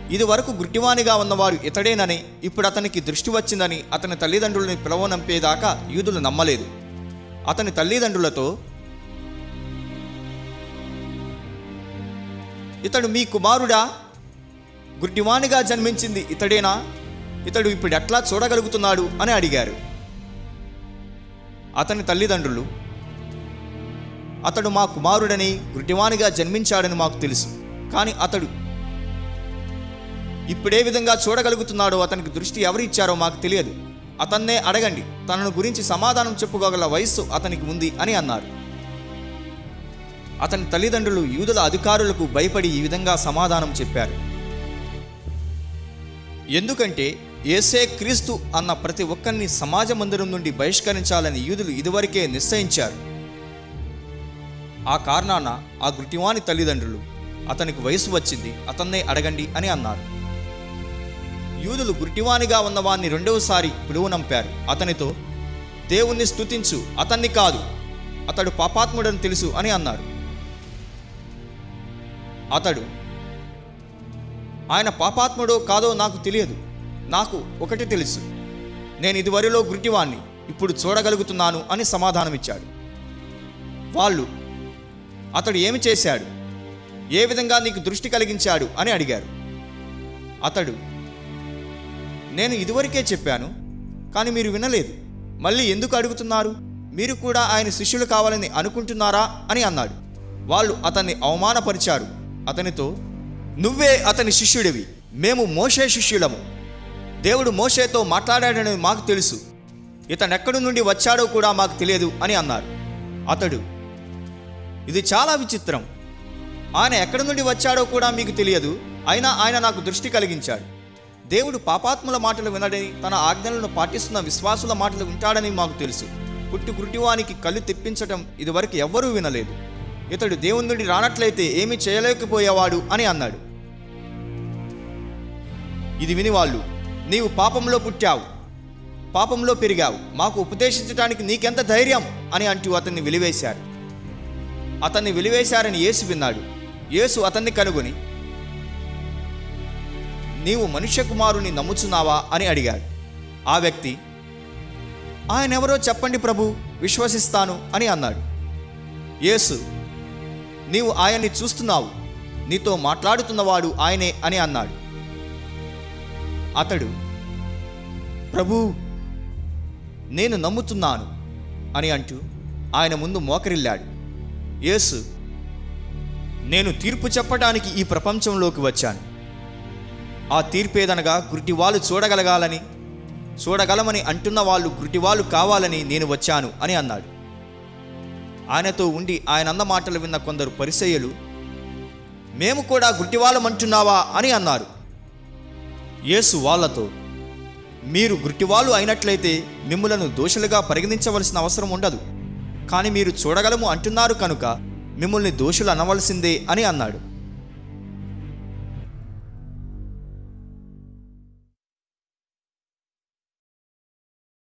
ఇది వరకు గుడ్డివానిగా ఉన్నవారు ఇతడేనని ఇప్పుడు అతనికి దృష్టి వచ్చిందని అతని తల్లిదండ్రులని పిలవనంపేదాకా యూదులు నమ్మలేదు అతని తల్లిదండ్రులతో ఇతడు మీ కుమారుడా గుడ్డివానిగా జన్మించింది ఇతడేనా ఇతడు ఇప్పుడు ఎట్లా చూడగలుగుతున్నాడు అని అడిగారు అతని తల్లిదండ్రులు అతడు మా కుమారుడని గుడ్డివానిగా జన్మించాడని మాకు తెలుసు కానీ అతడు ఇప్పుడే విధంగా చూడగలుగుతున్నాడో అతనికి దృష్టి ఎవరు ఇచ్చారో మాకు తెలియదు అతన్నే అడగండి తనను గురించి సమాధానం చెప్పుకోగల వయస్సు అతనికి ఉంది అని అన్నారు అతని తల్లిదండ్రులు యూదుల అధికారులకు భయపడి ఈ విధంగా సమాధానం చెప్పారు ఎందుకంటే ఏసే క్రీస్తు అన్న ప్రతి ఒక్కరిని సమాజ మందిరం నుండి బహిష్కరించాలని యూదులు ఇదివరకే నిశ్చయించారు ఆ కారణాన ఆ గుట్టివాని తల్లిదండ్రులు అతనికి వయసు వచ్చింది అతన్నే అడగండి అని అన్నారు యూదులు గుర్టివానిగా ఉన్నవాన్ని రెండవసారి పిలువనంపారు అతనితో దేవుణ్ణి స్తుతించు అతన్ని కాదు అతడు పాపాత్ముడని తెలుసు అని అన్నారు అతడు ఆయన పాపాత్ముడో కాదో నాకు తెలియదు నాకు ఒకటి తెలుసు నేను ఇదివరలో గుర్టివాణ్ణి ఇప్పుడు చూడగలుగుతున్నాను అని సమాధానమిచ్చాడు వాళ్ళు అతడు ఏమి చేశాడు ఏ విధంగా నీకు దృష్టి కలిగించాడు అని అడిగారు అతడు నేను ఇదివరకే చెప్పాను కానీ మీరు వినలేదు మళ్ళీ ఎందుకు అడుగుతున్నారు మీరు కూడా ఆయన శిష్యులు కావాలని అనుకుంటున్నారా అని అన్నాడు వాళ్ళు అతన్ని అవమానపరిచారు అతనితో నువ్వే అతని శిష్యుడివి మేము మోషే శిష్యులము దేవుడు మోషేతో మాట్లాడాడని మాకు తెలుసు ఇతను ఎక్కడి నుండి వచ్చాడో కూడా మాకు తెలియదు అని అన్నారు అతడు ఇది చాలా విచిత్రం ఆయన ఎక్కడి నుండి వచ్చాడో కూడా మీకు తెలియదు అయినా ఆయన నాకు దృష్టి కలిగించాడు దేవుడు పాపాత్ముల మాటలు వినడని తన ఆజ్ఞలను పాటిస్తున్న విశ్వాసుల మాటలు వింటాడని మాకు తెలుసు పుట్టి గురుటివానికి కళ్ళు తెప్పించటం ఇదివరకు ఎవ్వరూ వినలేదు ఇతడు దేవుని నుండి రానట్లయితే ఏమీ చేయలేకపోయేవాడు అని అన్నాడు ఇది విని వాళ్ళు నీవు పాపంలో పుట్టావు పాపంలో పెరిగావు మాకు ఉపదేశించడానికి నీకెంత ధైర్యం అని అంటూ అతన్ని వెలివేశారు అతన్ని వెలివేశారని యేసు విన్నాడు యేసు అతన్ని కనుగొని నీవు మనుష్య కుమారుని నమ్ముచున్నావా అని అడిగాడు ఆ వ్యక్తి ఆయన ఎవరో చెప్పండి ప్రభు విశ్వసిస్తాను అని అన్నాడు యేసు నీవు ఆయన్ని చూస్తున్నావు నీతో మాట్లాడుతున్నవాడు ఆయనే అని అన్నాడు అతడు ప్రభు నేను నమ్ముతున్నాను అని అంటూ ఆయన ముందు మోకరిల్లాడు యేసు నేను తీర్పు చెప్పడానికి ఈ ప్రపంచంలోకి వచ్చాను ఆ తీర్పేదనగా గుర్టివాళ్ళు చూడగలగాలని చూడగలమని అంటున్న వాళ్ళు గుర్టివాళ్ళు కావాలని నేను వచ్చాను అని అన్నాడు ఆయనతో ఉండి ఆయన అన్న మాటలు విన్న కొందరు పరిసయ్యులు మేము కూడా గుర్టివాళ్ళమంటున్నావా అని అన్నారు యేసు వాళ్ళతో మీరు గుర్టివాళ్ళు అయినట్లయితే మిమ్ములను దోషులుగా పరిగణించవలసిన అవసరం ఉండదు కానీ మీరు చూడగలము అంటున్నారు కనుక మిమ్మల్ని దోషులు అనవలసిందే అని అన్నాడు